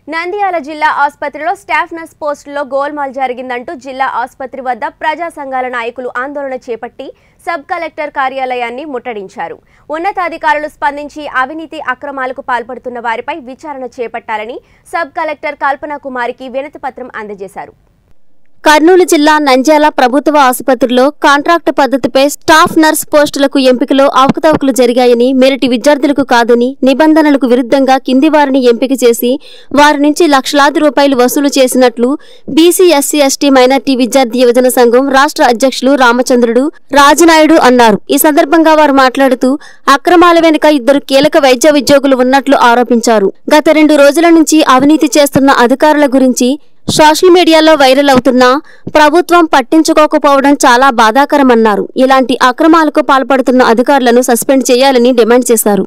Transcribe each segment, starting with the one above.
నంద్యాల జిల్లా ఆసుపత్రిలో staff nurse పోస్టులో గోల్మాల్ జరిగిందంటూ జిల్లా ఆసుపత్రి వద్ద ప్రజా సంఘాల నాయకులు ఆందోళన చేపట్టి సబ్ కలెక్టర్ కార్యాలయాన్ని ముట్టడించారు ఉన్నతాధికారులు స్పందించి అవినీతి అక్రమాలకు పాల్పడుతున్న వారిపై విచారణ చేపట్టాలని సబ్ కలెక్టర్ కల్పనా కుమారికి వినతి పత్రం అందజేశారు కర్నూలు జిల్లా నంద్యాల ప్రభుత్వ ఆసుపత్రిలో కాంట్రాక్టు పద్ధతిపై స్టాఫ్ నర్స్ పోస్టులకు ఎంపికలో అవకతవకలు జరిగాయని మెరిటి విద్యార్థులకు కాదని నిబంధనలకు విరుద్ధంగా కింది వారిని ఎంపిక చేసి వారి నుంచి లక్షలాది రూపాయలు వసూలు చేసినట్లు బీసీ ఎస్సీ ఎస్టీ మైనార్టీ విద్యార్థి యువజన సంఘం రాష్ట్ర అధ్యక్షులు రామచంద్రుడు రాజనాయుడు అన్నారు ఈ సందర్భంగా వారు మాట్లాడుతూ అక్రమాల వెనుక ఇద్దరు కీలక వైద్య ఉద్యోగులు ఉన్నట్లు ఆరోపించారు గత రెండు రోజుల నుంచి అవినీతి చేస్తున్న అధికారుల గురించి సోషల్ మీడియాలో వైరల్ అవుతున్నా ప్రభుత్వం పట్టించుకోకపోవడం చాలా బాధాకరమన్నారు ఇలాంటి అక్రమాలకు పాల్పడుతున్న అధికారులను సస్పెండ్ చేయాలని డిమాండ్ చేశారు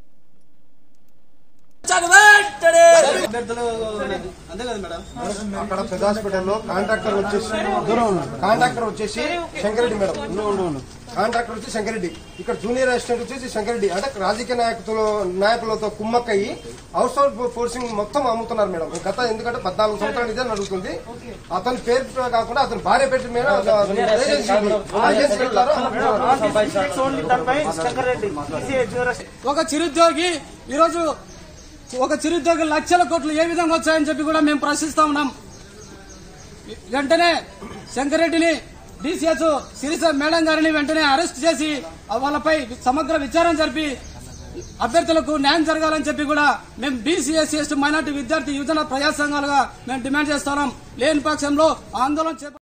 అభ్యర్థులు అంతే కదా మేడం అక్కడ పెద్ద హాస్పిటల్లో కాంట్రాక్టర్ వచ్చేసి కాంట్రాక్టర్ వచ్చేసి శంకరెడ్డి మేడం కాంట్రాక్టర్ వచ్చి శంకరెడ్డి ఇక్కడ జూనియర్ అసిస్టెంట్ వచ్చేసి శంకరెడ్డి అంటే రాజకీయ నాయకులు నాయకులతో కుమ్మక్కయ్యి హౌస్ హోల్డ్ ఫోర్సింగ్ మొత్తం అమ్ముతున్నారు మేడం గత ఎందుకంటే పద్నాలుగు సంవత్సరాలు ఇదే నడుస్తుంది అతని పేరు కాకుండా అతని భార్య పేరు మీద ఏజెన్సీ ఉంది. ఆ ఏజెన్సీ పెట్టారు, అమ్ముతున్నారు. ఓన్లీ దానిపై శంకర్ రెడ్డి ఈసీ జూరస్ ఒక చిరుద్యోగి ఈరోజు ఒక చిరుద్యోగి లక్షల కోట్లు ఏ విధంగా వచ్చాయని చెప్పి కూడా మేము ప్రశ్నిస్తా ఉన్నాం వెంటనే శంకరెడ్డిని డిసిఎస్ సిరిస మేడం గారిని వెంటనే అరెస్ట్ చేసి వాళ్ళపై సమగ్ర విచారణ జరిపి అభ్యర్థులకు న్యాయం జరగాలని చెప్పి కూడా మేము బీసీఎస్ ఎస్టీ మైనార్టీ విద్యార్థి యువజన ప్రజా సంఘాలుగా మేము డిమాండ్ చేస్తున్నాం లేని పక్షంలో ఆందోళన చేప